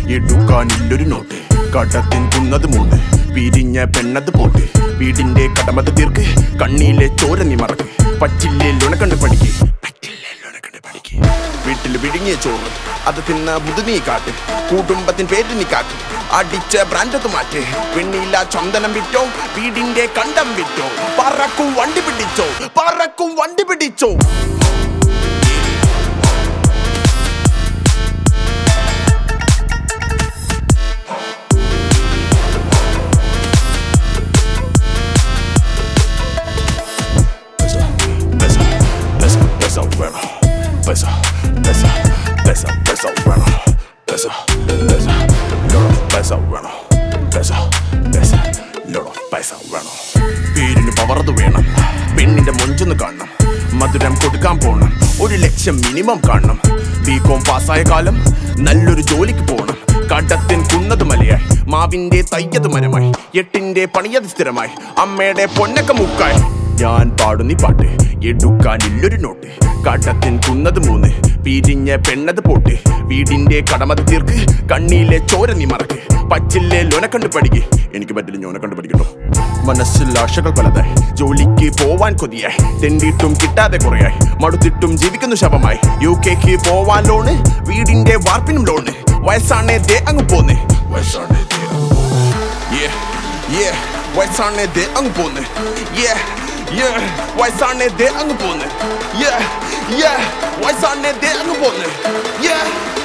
എടുക്കാനില്ലൊരു not കടത്തിൻ കുന്നത് മൂന്ന് പിരിഞ്ഞ പെണ്ണത് pot വീടിന്റെ കടമത് തീർക്ക് കണ്ണിലെ ചോര നീ മറക്ക് പറ്റില്ലേ ലുണക്കണ്ട് പഠിക്ക് പറ്റില്ലേ ലുണക്കണ്ട് പഠിക്ക് വീട്ടിൽ വിഴുങ്ങിയ ചോറ് അത് തിന്ന ബുദ്ധി നീ കാട്ട് കുടുംബത്തിൻ പേര് നീ കാട്ട് അടിച്ച ബ്രാൻഡത് മാറ്റ് പെണ്ണില്ല ചന്ദനം വിറ്റോ വീടിന്റെ കണ്ടം വിറ്റോ പറക്കും വണ്ടി പിടിച്ചോ പറക്കും വണ്ടി പിടിച്ചോ Pesa, pesa, pesa, pesa, bueno. Pesa, pesa, pesa, pesa, bueno. Pesa, pesa, loro, pesa, bueno. Pesa, pesa, loro, pesa, bueno. പേരിന് പവർത് വേണം പെണ്ണിന്റെ മൊഞ്ചൊന്ന് കാണണം മധുരം കൊടുക്കാൻ പോണം ഒരു ലക്ഷം മിനിമം കാണണം ബികോം പാസ്സായ കാലം നല്ലൊരു ജോലിക്ക് പോണം കടത്തിൻ കുന്നത് മലയായി മാവിന്റെ തയ്യത് മരമായി എട്ടിന്റെ പണിയത് സ്ഥിരമായി അമ്മയുടെ പൊന്നക്ക മുക്കായി ഞാൻ പാടുന്നീ പാട്ട് എടുക്കാനില്ലൊരു നോട്ട് കടത്തിൻ കുന്നത് മൂന്ന് പിരിഞ്ഞ പെണ്ണത് പോട്ട് വീടിന്റെ കടമത് തീർക്ക് കണ്ണിലെ ചോര നീ മറക്ക് പച്ചില്ലേ ലോനെ കണ്ട് പഠിക്ക് എനിക്ക് പറ്റില്ല ഞോനെ കണ്ട് പഠിക്കട്ടോ മനസ്സിൽ ആശകൾ പലതായി ജോലിക്ക് പോവാൻ കൊതിയായി തെണ്ടിയിട്ടും കിട്ടാതെ കുറയായി മടുത്തിട്ടും ജീവിക്കുന്നു ശവമായി യു കെക്ക് പോവാൻ ലോണ് വീടിന്റെ വാർപ്പിനും ലോണ് വയസ്സാണേ ദേ അങ്ങ് പോന്ന് വയസ്സാണേ ദേ അങ്ങ് പോന്ന് Yeah, yeah, വയസ്സാണേ ദേ അങ്ങ് പോന്ന് Yeah, yeah, വയസ്സാണേ ദേ അങ്ങ് പോന്ന് Yeah, yeah, വയസ്സാണേ ദേ അങ്ങ് പോന്ന് Yeah